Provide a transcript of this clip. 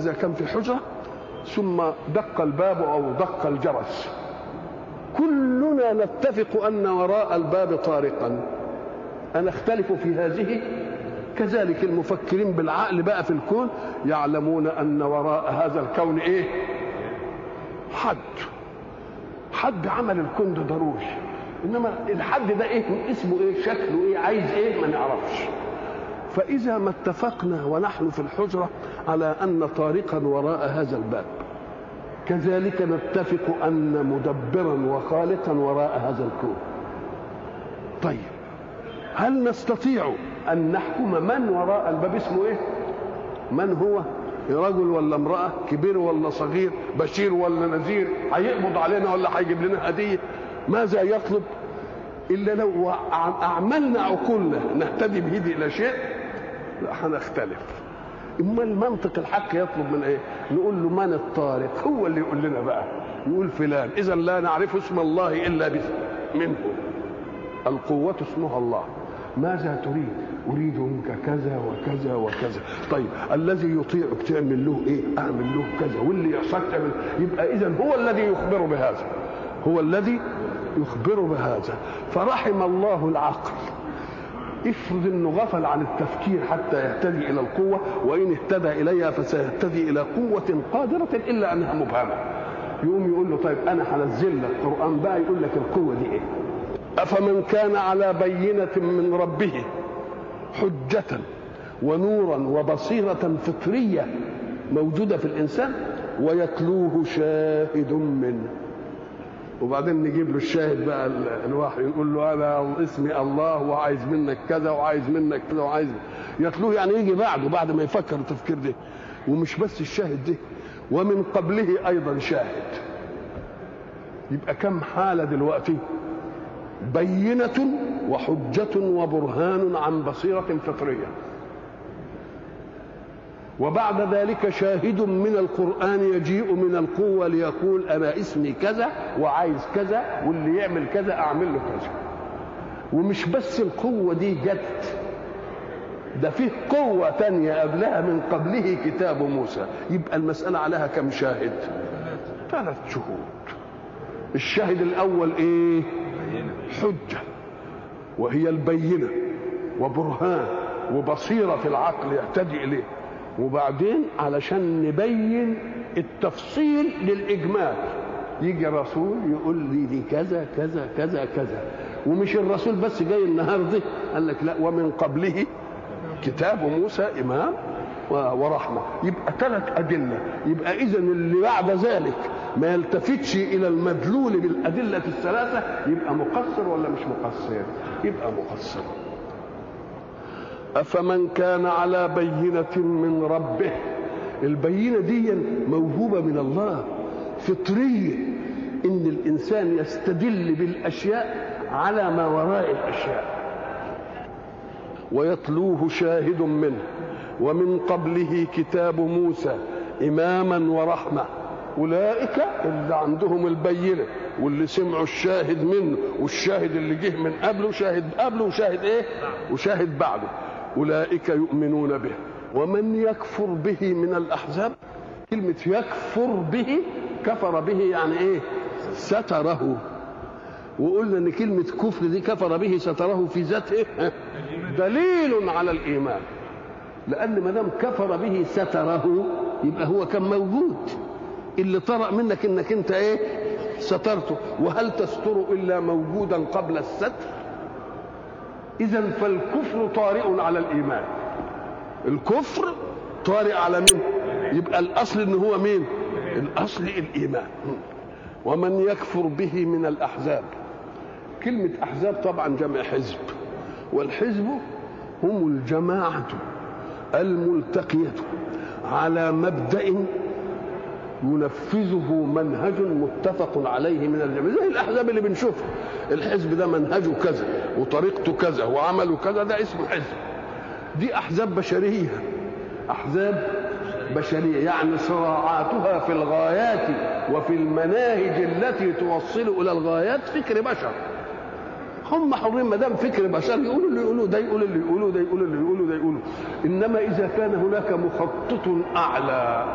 إذا كان في حجرة ثم دق الباب أو دق الجرس كلنا نتفق أن وراء الباب طارقا أنا أختلف في هذه كذلك المفكرين بالعقل بقى في الكون يعلمون أن وراء هذا الكون إيه حد حد عمل الكون ده ضروري انما الحد ده ايه اسمه ايه شكله ايه عايز ايه ما نعرفش فاذا ما اتفقنا ونحن في الحجره على ان طارقا وراء هذا الباب كذلك نتفق ان مدبرا وخالقا وراء هذا الكون طيب هل نستطيع ان نحكم من وراء الباب اسمه ايه من هو رجل ولا امرأة كبير ولا صغير بشير ولا نذير هيقبض علينا ولا هيجيب لنا هدية ماذا يطلب إلا لو أعملنا عقولنا نهتدي به إلى شيء لا هنختلف إما المنطق الحق يطلب من إيه نقول له من الطارق هو اللي يقول لنا بقى يقول فلان إذا لا نعرف اسم الله إلا منه القوة اسمها الله ماذا تريد اريد منك كذا وكذا وكذا طيب الذي يطيعك تعمل له ايه اعمل له كذا واللي يعصاك تعمل يبقى اذا هو الذي يخبر بهذا هو الذي يخبر بهذا فرحم الله العقل افرض انه غفل عن التفكير حتى يهتدي الى القوه وان اهتدى اليها فسيهتدي الى قوه قادره الا انها مبهمه يقوم يقول له طيب انا هنزل لك القران بقى يقول لك القوه دي ايه افمن كان على بينه من ربه حجة ونورا وبصيرة فطرية موجودة في الإنسان ويتلوه شاهد منه وبعدين نجيب له الشاهد بقى الوحي نقول له انا اسمي الله وعايز منك كذا وعايز منك كذا وعايز يتلوه يعني يجي بعده بعد ما يفكر التفكير ده ومش بس الشاهد ده ومن قبله ايضا شاهد يبقى كم حاله دلوقتي بينه وحجة وبرهان عن بصيرة فطرية وبعد ذلك شاهد من القرآن يجيء من القوة ليقول أنا اسمي كذا وعايز كذا واللي يعمل كذا أعمل له كذا ومش بس القوة دي جت ده فيه قوة تانية قبلها من قبله كتاب موسى يبقى المسألة عليها كم شاهد ثلاث شهود الشاهد الأول إيه حجة وهي البينة وبرهان وبصيرة في العقل يهتدي إليه وبعدين علشان نبين التفصيل للإجمال يجي رسول يقول لي دي كذا كذا كذا كذا ومش الرسول بس جاي النهارده قال لك لا ومن قبله كتاب موسى إمام ورحمة يبقى ثلاث أدلة يبقى إذا اللي بعد ذلك ما يلتفتش إلى المدلول بالأدلة الثلاثة يبقى مقصر ولا مش مقصر يبقى مقصر أفمن كان على بينة من ربه البينة دي موهوبة من الله فطرية إن الإنسان يستدل بالأشياء على ما وراء الأشياء ويتلوه شاهد منه ومن قبله كتاب موسى إماما ورحمة أولئك اللي عندهم البينة واللي سمعوا الشاهد منه والشاهد اللي جه من قبله شاهد قبله وشاهد ايه وشاهد بعده أولئك يؤمنون به ومن يكفر به من الأحزاب كلمة يكفر به كفر به يعني ايه ستره وقلنا ان كلمة كفر دي كفر به ستره في ذاته دليل على الإيمان لأن ما دام كفر به ستره يبقى هو كان موجود اللي طرأ منك انك انت ايه سترته وهل تستر الا موجودا قبل الستر اذا فالكفر طارئ على الايمان الكفر طارئ على مين يبقى الاصل ان هو مين الاصل الايمان ومن يكفر به من الاحزاب كلمه احزاب طبعا جمع حزب والحزب هم الجماعه الملتقيه على مبدا ينفذه منهج متفق عليه من الجميع زي الاحزاب اللي بنشوفها الحزب ده منهجه كذا وطريقته كذا وعمله كذا ده اسمه حزب دي احزاب بشريه احزاب بشريه يعني صراعاتها في الغايات وفي المناهج التي توصل الى الغايات فكر بشر هم حرين ما دام فكر بشر يقولوا اللي يقولوا ده يقول اللي يقولوا ده يقول اللي يقولوا ده يقولوا انما اذا كان هناك مخطط اعلى